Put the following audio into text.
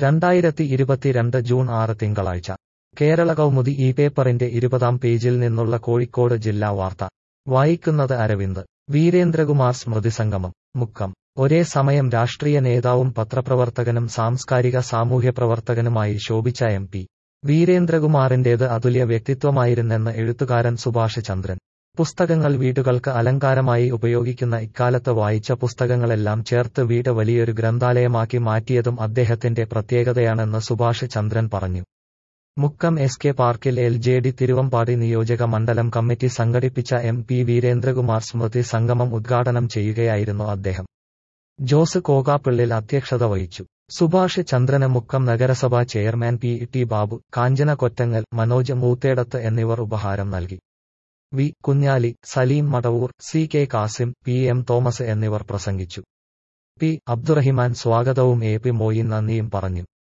രണ്ടായിരത്തി ഇരുപത്തിരണ്ട് ജൂൺ ആറ് തിങ്കളാഴ്ച കേരള കൗമുദി ഈ പേപ്പറിന്റെ ഇരുപതാം പേജിൽ നിന്നുള്ള കോഴിക്കോട് ജില്ലാ വാർത്ത വായിക്കുന്നത് അരവിന്ദ് വീരേന്ദ്രകുമാർ സ്മൃതി സംഗമം മുക്കം ഒരേ സമയം രാഷ്ട്രീയ നേതാവും പത്രപ്രവർത്തകനും സാംസ്കാരിക സാമൂഹ്യ പ്രവർത്തകനുമായി ശോഭിച്ച എം പി വീരേന്ദ്രകുമാറിന്റേത് അതുല്യ വ്യക്തിത്വമായിരുന്നെന്ന് എഴുത്തുകാരൻ സുഭാഷ് ചന്ദ്രൻ പുസ്തകങ്ങൾ വീടുകൾക്ക് അലങ്കാരമായി ഉപയോഗിക്കുന്ന ഇക്കാലത്ത് വായിച്ച പുസ്തകങ്ങളെല്ലാം ചേർത്ത് വീട് വലിയൊരു ഗ്രന്ഥാലയമാക്കി മാറ്റിയതും അദ്ദേഹത്തിന്റെ പ്രത്യേകതയാണെന്ന് സുഭാഷ് ചന്ദ്രൻ പറഞ്ഞു മുക്കം എസ് കെ പാർക്കിൽ എൽ ജെ ഡി തിരുവമ്പാടി നിയോജക മണ്ഡലം കമ്മിറ്റി സംഘടിപ്പിച്ച എം പി വീരേന്ദ്രകുമാർ സ്മൃതി സംഗമം ഉദ്ഘാടനം ചെയ്യുകയായിരുന്നു അദ്ദേഹം ജോസ് കോകാപ്പിള്ളിൽ അധ്യക്ഷത വഹിച്ചു സുഭാഷ് ചന്ദ്രന് മുക്കം നഗരസഭാ chairman P T Babu Kanchana Kottangal Manoj Moothedath എന്നിവർ ഉപഹാരം നൽകി V Kunhali Saleem Madavoor C K Kasim P M Thomas എന്നിവർ പ്രസംഗിച്ചു പി അബ്ദുറഹിമാൻ സ്വാഗതവും എ പി മോയിൻ നന്ദിയും പറഞ്ഞു